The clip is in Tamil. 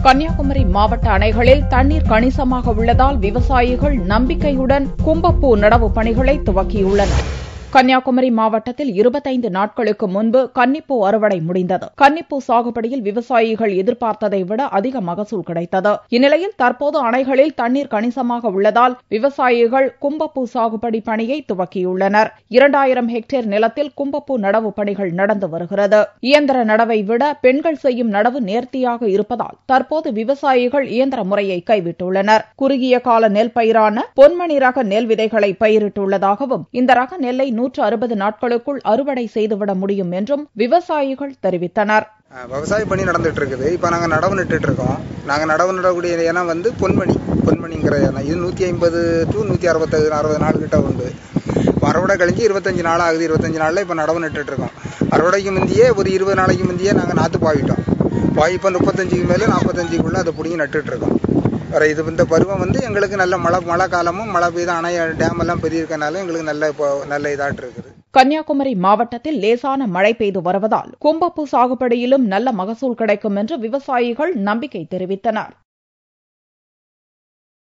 கன்னியாகுமரி மாவட்ட அணைகளில் தண்ணீர் கணிசமாக உள்ளதால் விவசாயிகள் நம்பிக்கையுடன் கும்பப்பூ நடவு பணிகளை துவக்கியுள்ளனர் கன்னியாகுமரி மாவட்டத்தில் இருபத்தைந்து நாட்களுக்கு முன்பு கன்னிப்பூ அறுவடை முடிந்தது கன்னிப்பூ சாகுபடியில் விவசாயிகள் எதிர்பார்த்ததை விட அதிக மகசூல் கிடைத்தது இந்நிலையில் தற்போது அணைகளில் தண்ணீர் கணிசமாக உள்ளதால் விவசாயிகள் கும்பப்பூ சாகுபடி பணியை துவக்கியுள்ளனர் இரண்டாயிரம் ஹெக்டேர் நிலத்தில் கும்பப்பூ நடவு பணிகள் நடந்து வருகிறது இயந்திர நடவை விட பெண்கள் செய்யும் நடவு நேர்த்தியாக இருப்பதால் தற்போது விவசாயிகள் இயந்திர முறையை கைவிட்டுள்ளனர் குறுகிய கால நெல் பயிரான பொன்மணி ரக நெல் விதைகளை பயிரிட்டுள்ளதாகவும் இந்த ரக நெல்லை நூற்று அறுபது நாட்களுக்குள் அறுவடை செய்துவிட முடியும் என்றும் விவசாயிகள் தெரிவித்தனர் விவசாய பணி நடந்துட்டு இருக்குது இப்போ நாங்கள் நடவு நட்டுட்டு இருக்கோம் நாங்கள் நடவு நடக்கூடிய இனம் வந்து பொன்மணி பொன்மணிங்கிற இனம் இது நூற்றி ஐம்பது டு நூற்றி அறுபத்து அறுபது நாள் கிட்ட உண்டு அறுவடை கழிஞ்சு இருபத்தஞ்சு நாள் ஆகுது இருபத்தஞ்சு நாளில் இப்போ நடவு நட்டுட்டு இருக்கோம் அறுவடைக்கு முந்தையே ஒரு இருபது நாளைக்கு முந்தையே நாங்கள் நாற்று பாவிட்டோம் பாய் இப்போ முப்பத்தஞ்சுக்கு மேலே நாற்பத்தஞ்சுக்குள்ளே அதை பிடிங்கி நட்டுட்டு இருக்கோம் வர இது இந்த பருவம் வந்து எங்களுக்கு நல்ல மழை மழை காலமும் மழை பெய்து அணை டேம் எல்லாம் பெரிய இருக்கனால எங்களுக்கு நல்ல இப்போ நல்ல இதாட்டு இருக்குது கன்னியாகுமரி மாவட்டத்தில் லேசான மழை பெய்து வருவதால் கும்பப்பூ சாகுபடியிலும் நல்ல மகசூல் கிடைக்கும் என்று விவசாயிகள் நம்பிக்கை தெரிவித்தனர்